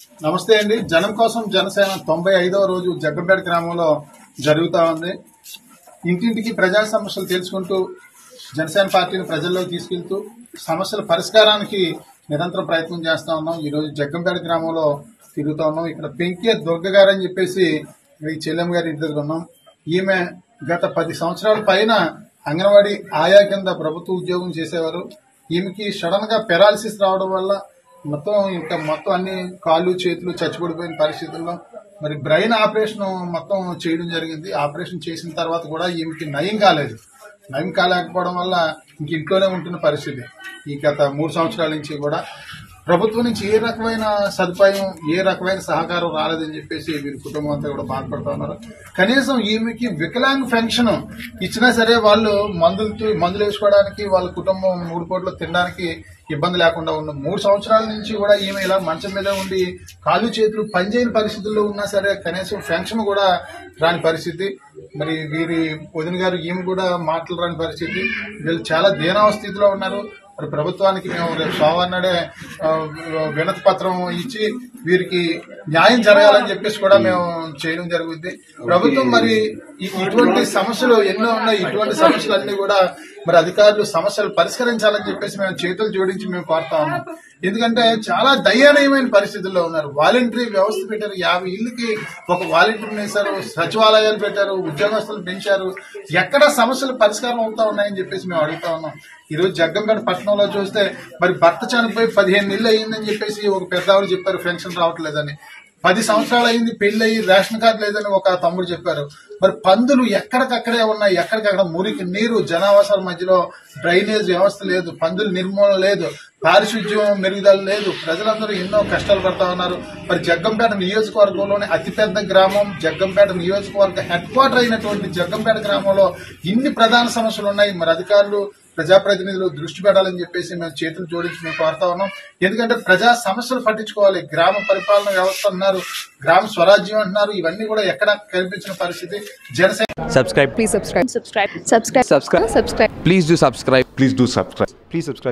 నమస్తే అండి జనం కోసం జనసేన తొంభై ఐదవ రోజు జగ్గంపేట గ్రామంలో జరుగుతా ఉంది ఇంటింటికి ప్రజా సమస్యలు తెలుసుకుంటూ జనసేన పార్టీని ప్రజల్లోకి తీసుకెళ్తూ సమస్యల పరిష్కారానికి నిరంతరం ప్రయత్నం చేస్తా ఉన్నాం ఈ రోజు జగ్గంపేట గ్రామంలో తిరుగుతా ఉన్నాం ఇక్కడ పెంకే దుర్గ గారు అని చెప్పేసి ఈ చెల్లెమ్మ గారి ఇంటి దగ్గర ఉన్నాం ఈమె గత పది సంవత్సరాల పైన అంగన్వాడీ ఆయా కింద ప్రభుత్వ ఉద్యోగం చేసేవారు ఈమెకి సడన్ గా పెరాలసిస్ రావడం వల్ల మొత్తం ఇంకా మొత్తం అన్ని కాళ్ళు చేతులు చచ్చిపడిపోయిన పరిస్థితుల్లో మరి బ్రెయిన్ ఆపరేషన్ మొత్తం చేయడం జరిగింది ఆపరేషన్ చేసిన తర్వాత కూడా ఈమెకి నయం కాలేదు నయం కాలేకపోవడం వల్ల ఇంక ఇంట్లోనే ఉంటున్న పరిస్థితి ఈ గత మూడు సంవత్సరాల నుంచి కూడా ప్రభుత్వం నుంచి ఏ రకమైన సదుపాయం ఏ రకమైన సహకారం రాలేదని చెప్పేసి వీరి కుటుంబం అంతా కూడా బాధపడుతూ ఉన్నారు కనీసం ఈమెకి వికలాంగ్ పెన్షన్ ఇచ్చినా సరే వాళ్ళు మందులు మందులు వేసుకోవడానికి వాళ్ళ కుటుంబం మూడు పూటలు తినడానికి ఇబ్బంది లేకుండా ఉన్న మూడు సంవత్సరాల నుంచి కూడా ఈమె ఇలా మంచం మీద ఉండి కాళ్ళు చేతులు పనిచేయని పరిస్థితుల్లో ఉన్నా సరే కనీసం పెన్షన్ కూడా రాని పరిస్థితి మరి వీరి వదిన గారు ఈమె కూడా మాటలు రాని పరిస్థితి వీళ్ళు చాలా దీనావ స్థితిలో ఉన్నారు మరి ప్రభుత్వానికి మేము రేపు సోమవారం నాడే ఆ, వినతి పత్రం ఇచ్చి వీరికి న్యాయం జరగాలని చెప్పేసి కూడా మేము చేయడం జరుగుద్ది ప్రభుత్వం మరి ఈ- ఇటువంటి సమస్యలు ఎన్నో ఉన్నాయి ఇటువంటి సమస్యలన్నీ కూడా మరి అధికారులు సమస్యలు పరిష్కరించాలని చెప్పేసి మేము చేతులు జోడించి మేము కోరుతా ఉన్నాం ఎందుకంటే చాలా దయనీయమైన పరిస్థితుల్లో ఉన్నారు వాలంటరీ వ్యవస్థ పెట్టారు యాభై ఇళ్ళకి ఒక వాలంటీర్ వేశారు సచివాలయాలు పెట్టారు ఉద్యోగస్తులు పెంచారు ఎక్కడ సమస్యలు పరిష్కారం అవుతా ఉన్నాయని చెప్పేసి మేము అడుగుతా ఉన్నాం ఈ రోజు జగ్గంపేట పట్టణంలో చూస్తే మరి భర్త చనిపోయి పదిహేను నెలలు అయ్యిందని చెప్పేసి ఒక పెద్దవాళ్ళు చెప్పారు పెన్షన్ రావట్లేదని పది సంవత్సరాలు అయింది పెళ్లి అయ్యి రేషన్ కార్డు లేదని ఒక తమ్ముడు చెప్పారు మరి పందులు ఎక్కడికక్కడే ఉన్నాయి ఎక్కడికక్కడ మురికి నీరు జనావాసాల మధ్యలో డ్రైనేజ్ వ్యవస్థ లేదు పందుల నిర్మూలన లేదు పారిశుద్ధ్యం మెరుగుదల లేదు ప్రజలందరూ ఎన్నో కష్టాలు పడతా ఉన్నారు మరి జగ్గంపేట నియోజకవర్గంలోని అతిపెద్ద గ్రామం జగ్గంపేట నియోజకవర్గ హెడ్ క్వార్టర్ అయినటువంటి జగ్గంపేట గ్రామంలో ఇన్ని ప్రధాన సమస్యలు ఉన్నాయి మరి అధికారులు ప్రజాప్రతినిధులు దృష్టి పెట్టాలని చెప్పేసి మేము చేతులు జోడించి మేము కోరుతా ఉన్నాం ఎందుకంటే ప్రజా సమస్యలు పట్టించుకోవాలి గ్రామ పరిపాలన వ్యవస్థ అన్నారు గ్రామ స్వరాజ్యం అంటున్నారు ఇవన్నీ కూడా ఎక్కడ కనిపించిన పరిస్థితి Janasena subscribe Please subscribe. Subscribe. Subscribe. Subscribe. Subscribe. please do subscribe Please do subscribe. please subscribe